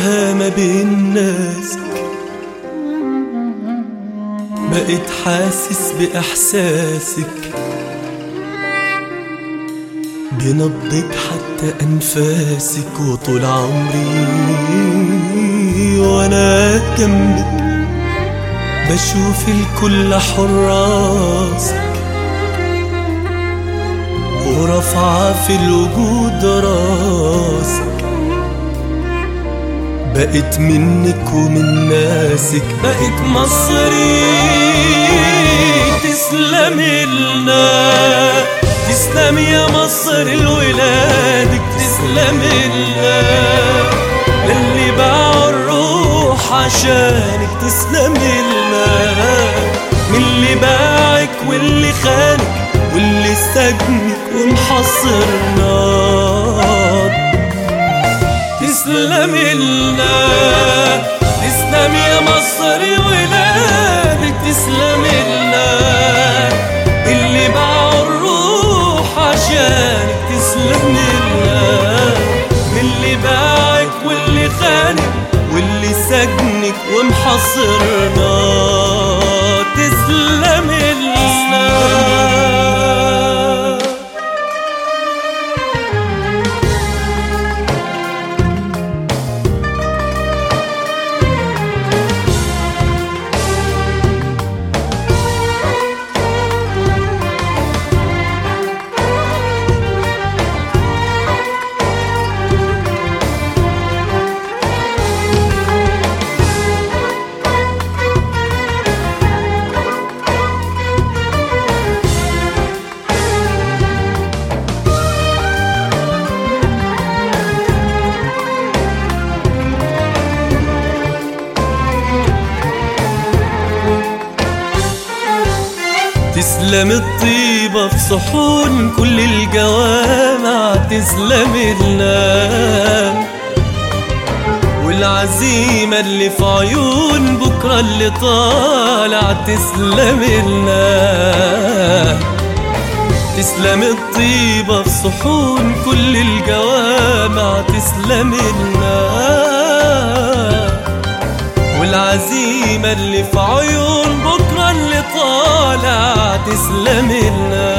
ياما بين ناسك بقيت حاسس بإحساسك بنبضك حتى أنفاسك وطول عمري وأنا جنبك بشوف الكل حراسك ورافعة في الوجود راسك بقيت منك ومن ناسك بقيت مصري تسلم لنا تسلم يا مصر الولادك تسلم لنا اللي باعوا الروح عشانك تسلم لنا من اللي باعك واللي خانك واللي سجنك ومحصرناك تسلم لنا تسلم يا مصر ولادك تسلم لنا اللي باعوا الروح عشانك تسلم لنا من اللي باعك واللي خانك واللي سجنك ومحصرنا تسلم لنا تسلم الطيبة في صحون كل الجوامع تسلم لنا والعزيمة اللي في عيون بكرة اللي طالع تسلم لنا تسلم الطيبة في صحون كل الجوامع تسلم لنا والعزيمة اللي في عيون بكرة اللي طالع تسلم لنا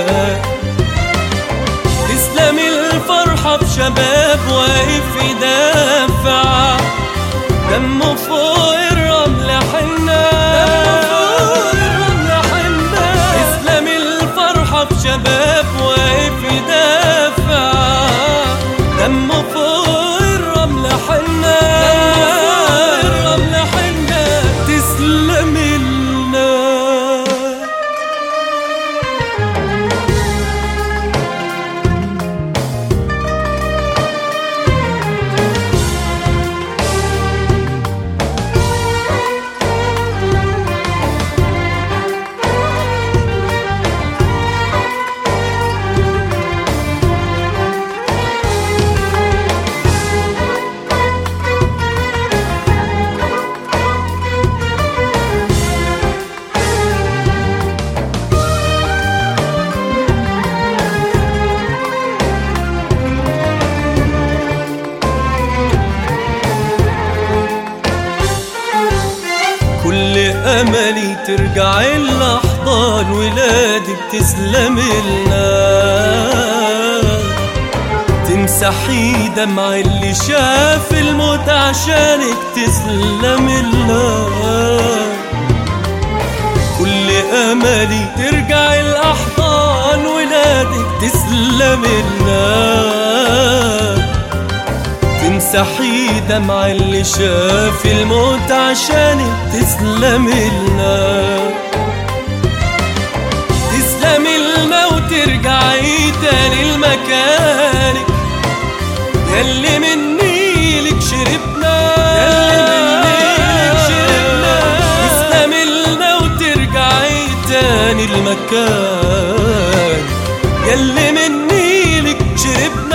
تسلم الفرحة بشباب واقف يدافع دمه فوق الرمل حنا تسلم الفرحة بشباب واقف يدافع دمه فوق الرمل حنا الرمل حنا تسلم لنا كل املي ترجع الاحضان ولادك تسلم لنا تمسحي دمع اللي شاف الموت عشانك تسلم لنا كل املي ترجع الاحضان ولادك تسلم لنا تمسحي دمع اللي شاف الموت عشانك تسلم لنا تسلم لنا وترجعي تاني لمكانك ياللي من نيلك شربنا ياللي من نيلك شربنا تسلم لنا وترجعي تاني المكان ياللي من نيلك شربنا